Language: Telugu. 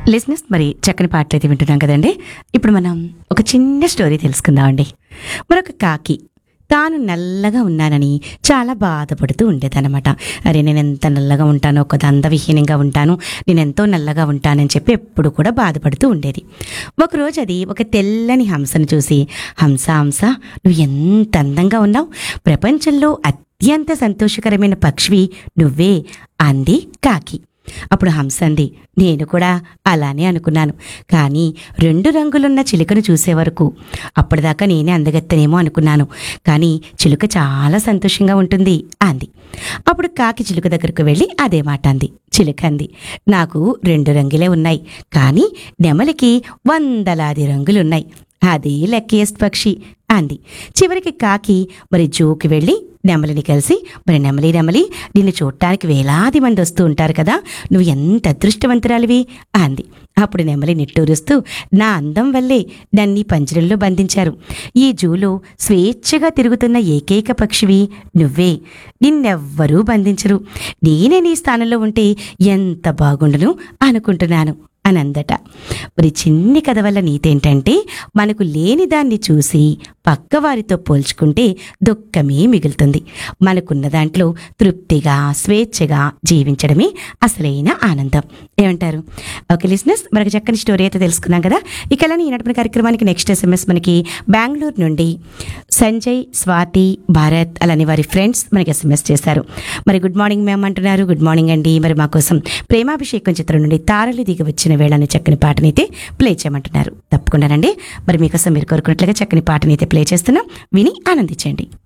లిసినెస్ మరి చక్కని పాటలు అయితే వింటున్నాం కదండి ఇప్పుడు మనం ఒక చిన్న స్టోరీ తెలుసుకుందామండి మరొక కాకి తాను నల్లగా ఉన్నానని చాలా బాధపడుతూ ఉండేదన్నమాట అరే నేను ఎంత నల్లగా ఉంటానో ఒక అందవిహీనంగా ఉంటాను నేను ఎంతో నల్లగా ఉంటానని చెప్పి ఎప్పుడు కూడా బాధపడుతూ ఉండేది ఒకరోజు అది ఒక తెల్లని హంసను చూసి హంస హంస నువ్వు ఎంత అందంగా ఉన్నావు ప్రపంచంలో అత్యంత సంతోషకరమైన పక్షివి నువ్వే అంది కాకి అప్పుడు హంస అంది నేను కూడా అలానే అనుకున్నాను కానీ రెండు రంగులున్న చిలుకను చూసే వరకు అప్పటిదాకా నేనే అందగత్తనేమో అనుకున్నాను కానీ చిలుక చాలా సంతోషంగా ఉంటుంది అంది అప్పుడు కాకి చిలుక దగ్గరకు వెళ్ళి అదే మాట అంది చిలుక అంది నాకు రెండు రంగులే ఉన్నాయి కానీ నెమలికి వందలాది రంగులున్నాయి అది లక్కీయెస్ట్ పక్షి అంది చివరికి కాకి మరి జూకి వెళ్ళి నెమలిని కలిసి మరి నెమలి నెమలి నిన్ను చూడటానికి వేలాది మంది వస్తూ ఉంటారు కదా నువ్వు ఎంత అదృష్టవంతురాలివి అంది అప్పుడు నెమలి నిట్టూరుస్తూ నా అందం వల్లే నన్ను ఈ పంజరంలో బంధించారు ఈ జూలో స్వేచ్ఛగా తిరుగుతున్న ఏకైక పక్షివి నువ్వే నిన్నెవ్వరూ బంధించరు నేనే నీ స్థానంలో ఉంటే ఎంత బాగుండును అనుకుంటున్నాను అని అందట మరి చిన్ని కథ వల్ల నీతేంటంటే మనకు లేని దాన్ని చూసి పక్కవారితో పోల్చుకుంటే దుఃఖమే మిగులుతుంది మనకున్న దాంట్లో తృప్తిగా స్వేచ్ఛగా జీవించడమే అసలైన ఆనందం ఏమంటారు ఓకే లిసినెస్ మనకు చక్కని స్టోరీ అయితే తెలుసుకున్నాం కదా ఇక అలానే ఈనాటి కార్యక్రమానికి నెక్స్ట్ ఎస్ఎంఎస్ మనకి బెంగళూరు నుండి సంజయ్ స్వాతి భారత్ అలానే వారి ఫ్రెండ్స్ మనకి ఎస్ఎంఎస్ చేశారు మరి గుడ్ మార్నింగ్ మ్యామ్ అంటున్నారు గుడ్ మార్నింగ్ అండి మరి మా కోసం ప్రేమాభిషేకం చిత్రం నుండి తారలు దిగి వచ్చిన వేళని చక్కని పాటనైతే ప్లే చేయమంటున్నారు తప్పకుండానండి మరి మీకోసం మీరు కోరుకున్నట్లుగా చక్కని పాటనైతే ప్లే చేస్తున్నాం విని ఆనందించండి